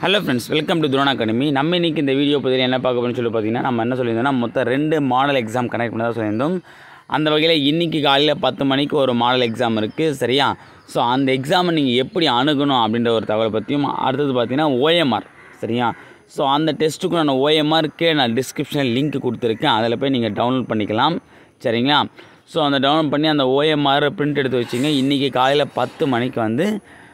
hello friends welcome to Dron Academy நம்ம இன்னைக்கு இந்த வீடியோ பற்றி என்ன பார்க்க போறோம்னு சொல்லி பார்த்தீங்கன்னா நம்ம என்ன சொல்லியிருந்தோம்னா மொத்தம் ரெண்டு மாடல் எக்ஸாம் கனெக்ட் பண்ணதாக சொல்லியிருந்தோம் அந்த வகையில் இன்றைக்கி காலையில் பத்து மணிக்கு ஒரு மாடல் எக்ஸாம் இருக்குது சரியா ஸோ அந்த எக்ஸாமை நீங்கள் எப்படி அணுகணும் அப்படின்ற ஒரு தகவலை பற்றியும் அடுத்தது பார்த்தீங்கன்னா ஓஎம்ஆர் சரியா ஸோ அந்த டெஸ்ட்டுக்கு நான் ஓஎம்ஆருக்கு நான் டிஸ்கிரிப்ஷனில் லிங்க் கொடுத்துருக்கேன் அதில் போய் நீங்கள் டவுன்லோட் பண்ணிக்கலாம் சரிங்களா ஸோ அந்த டவுன்லோட் பண்ணி அந்த ஓஎம்ஆர் பிரிண்ட் எடுத்து வச்சிங்க இன்றைக்கி காலையில் பத்து மணிக்கு வந்து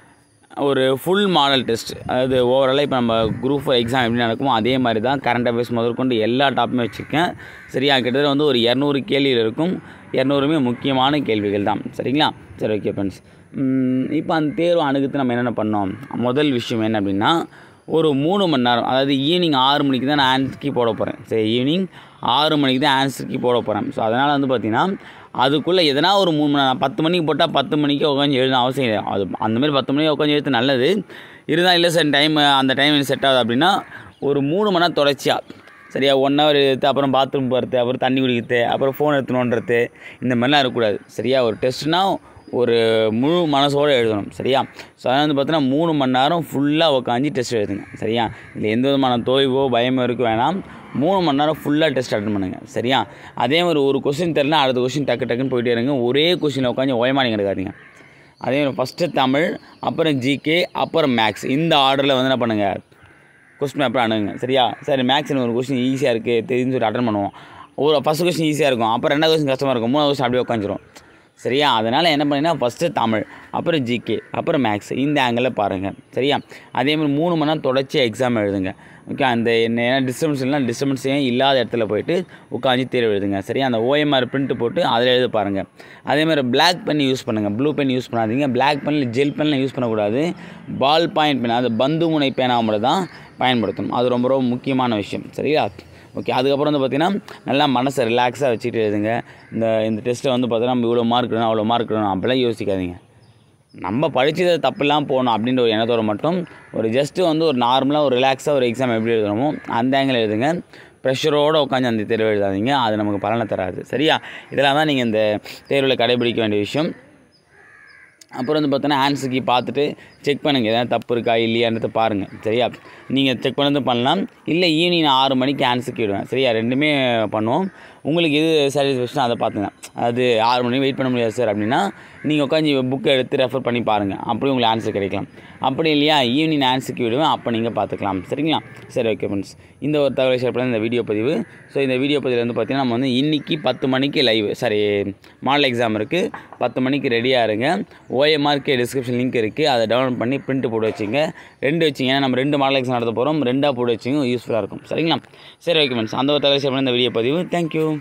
ஒரு ஃபுல் மாடல் டெஸ்ட் அதாவது ஓவராலாக இப்போ நம்ம குரூப் ஃபோர் எக்ஸாம் எப்படி நடக்குமோ அதே மாதிரி தான் கரண்ட் அஃபேர்ஸ் முதற்கொண்டு எல்லா டாப்புமே வச்சுருக்கேன் சரியா கிட்டத்தட்ட வந்து ஒரு இரநூறு கேள்விகள் இருக்கும் இரநூறுமே முக்கியமான கேள்விகள் தான் சரிங்களா சரி ஓகே ஃப்ரெண்ட்ஸ் இப்போ அந்த தேர்வு அணுகுத்து நம்ம என்னென்ன பண்ணோம் முதல் விஷயம் என்ன அப்படின்னா ஒரு மூணு மணி நேரம் அதாவது ஈவினிங் ஆறு மணிக்கு தான் நான் ஆன்சர் கீ போட போகிறேன் சரி ஈவினிங் ஆறு மணிக்கு தான் ஆன்சர் கீ போட போகிறேன் ஸோ அதனால் வந்து பார்த்திங்கன்னா அதுக்குள்ளே எதனா ஒரு மூணு மணி நேரம் பத்து மணிக்கு போட்டால் பத்து மணிக்கு உட்காந்து எழுத அவசியம் இல்லை அது அந்தமாரி பத்து மணிக்கு உட்காந்து எழுத்து நல்லது இருந்தால் இல்லை சார் டைம் அந்த டைம் எனக்கு செட் ஆகுது அப்படின்னா ஒரு மூணு மணி நேரம் தொடர்ச்சியாக சரியா ஒன் ஹவர் எடுத்து அப்புறம் பாத்ரூம் போகிறது அப்புறம் தண்ணி குடிக்கிறது அப்புறம் ஃபோன் எடுத்து நோண்டுறது இந்த மாதிரிலாம் இருக்கக்கூடாது சரியா ஒரு டெஸ்ட்னால் ஒரு முழு மனசோடு எழுதணும் சரியா ஸோ அதனால் வந்து பார்த்தீங்கன்னா மூணு மணி நேரம் ஃபுல்லாக உட்காந்து டெஸ்ட் எழுதுங்க சரியா இதில் எந்த விதமான தோய்வோ பயமோ இருக்க வேணாம் மூணு மணி நேரம் ஃபுல்லாக டெஸ்ட் அட்டன் பண்ணுங்கள் சரியா அதே மாதிரி ஒரு கொஸ்டின் தெரிலனா அடுத்த கொஸ்டின் டக்கு டக்குன்னு போயிட்டே இருங்க ஒரே கொஸ்டினில் உட்காந்து ஓயமானிங்க எடுக்காதீங்க அதே மாதிரி ஃபஸ்ட்டு தமிழ் அப்புறம் ஜிகே அப்புறம் மேக்ஸ் இந்த ஆர்டரில் வந்து என்ன பண்ணுங்கள் கொஸ்டின் பேப்பர் அணுகுங்க சரியா சரி மேக்ஸில் ஒரு கொஸ்டின் ஈஸியாக இருக்குது தெரிஞ்சு சொல்லி அட்டன் பண்ணுவோம் ஒரு ஃபஸ்ட் கொஸ்டின் ஈஸியாக இருக்கும் அப்புறம் ரெண்டாவது கொஸ்டின் கஷ்டமாக இருக்கும் மூணாவது கொஸ்டின் அப்படியே உட்காந்துரும் சரியா அதனால் என்ன பண்ணினா ஃபஸ்ட்டு தமிழ் அப்புறம் ஜிகே அப்புறம் மேக்ஸ் இந்த ஆங்கிளில் பாருங்கள் சரியா அதே மாதிரி மூணு மணி நேரம் தொடர்ச்சி எக்ஸாம் எழுதுங்க ஓகே அந்த என்ன ஏன்னா டிஸ்டர்பன்ஸ் இல்லைனா டிஸ்டர்பன்ஸ் ஏன் இல்லாத இடத்துல போயிட்டு உட்காந்து தேர்வு எழுதுங்க சரியா அந்த ஓஎம்ஆர் பிரிண்ட் போட்டு அதில் எழுத பாருங்கள் அதே மாதிரி பிளாக் பென் யூஸ் பண்ணுங்கள் ப்ளூ பென் யூஸ் பண்ணாதீங்க பிளாக் பென்னில் ஜெல் பென்லாம் யூஸ் பண்ணக்கூடாது பால் பாயிண்ட் பென் அது பந்து முனை பேனா மட்டும் தான் பயன்படுத்தணும் அது ரொம்ப ரொம்ப முக்கியமான விஷயம் சரியா ஓகே அதுக்கப்புறம் வந்து பார்த்திங்கன்னா நல்லா மனசை ரிலாக்ஸாக வச்சுட்டு எழுதுங்க இந்த இந்த டெஸ்ட்டை வந்து பார்த்தீங்கன்னா நம்ம இவ்வளோ மார்க் வேணும் அவ்வளோ மார்க் வேணும் அப்படிலாம் யோசிக்காதீங்க நம்ம படித்தது தப்பெல்லாம் போகணும் அப்படின்ற ஒரு எண்ணத்தோட மட்டும் ஒரு ஜஸ்ட்டு வந்து ஒரு நார்மலாக ஒரு ரிலாக்ஸாக ஒரு எக்ஸாம் எப்படி எழுதணுமோ அந்த ஆங்கிள் எழுதுங்க ப்ரெஷரோடு உட்காந்து அந்த தேர்வு எழுதாதீங்க அது நமக்கு பலனை தராது சரியா இதெல்லாம் தான் நீங்கள் இந்த தேர்வில் கடைபிடிக்க வேண்டிய விஷயம் அப்புறம் வந்து பார்த்தோன்னா ஆன்சருக்கு பார்த்துட்டு செக் பண்ணுங்கள் எதாவது தப்பு இருக்கா இல்லையான்றதை பாருங்கள் சரியா நீங்கள் செக் பண்ணது பண்ணலாம் இல்லை ஈவினிங் நான் ஆறு மணிக்கு ஆன்சருக்கு விடுவேன் சரியா ரெண்டுமே பண்ணுவோம் உங்களுக்கு எது சாட்டிஸ்ஃபேக்ஷன் அதை பார்த்துங்க அது ஆறு மணிக்கு வெயிட் பண்ண முடியாது சார் அப்படின்னா நீங்கள் உட்காந்து புக்கை எடுத்து ரெஃபர் பண்ணி பாருங்கள் அப்படி உங்களுக்கு ஆன்சர் கிடைக்கலாம் அப்படி இல்லையா ஈவினிங் ஆன்சருக்கு விடுவேன் அப்போ நீங்கள் பார்த்துக்கலாம் சரிங்களா சரி ஓகே ஃப்ரெண்ட்ஸ் இந்த ஒரு தகவலை ஷேர் பண்ண இந்த வீடியோ பதிவு ஸோ இந்த வீடியோ பதிவில் வந்து பார்த்திங்கன்னா நம்ம வந்து இன்றைக்கி பத்து மணிக்கு லைவ் சாரி மாடல் எக்ஸாம் இருக்குது பத்து மணிக்கு ரெடியாக இருங்க ஓஎம்ஆர்கே டிஸ்கிரிப்ஷன் லிங்க் இருக்குது அதை டவுன்லோட் பண்ணி பிரிண்ட் போட்டு வச்சுங்க ரெண்டு வச்சிங்க ஏன்னா நம்ம ரெண்டு மாடல் எக்ஸாம் நடத்த போகிறோம் ரெண்டாக போட்டு வச்சிங்க யூஸ்ஃபுல்லாக இருக்கும் சரிங்களா சரி ஓகே ஃப்ரெண்ட்ஸ் அந்த ஒரு தகவலை ஷேர் பண்ண இந்த வீடியோ பதிவு தேங்க்யூ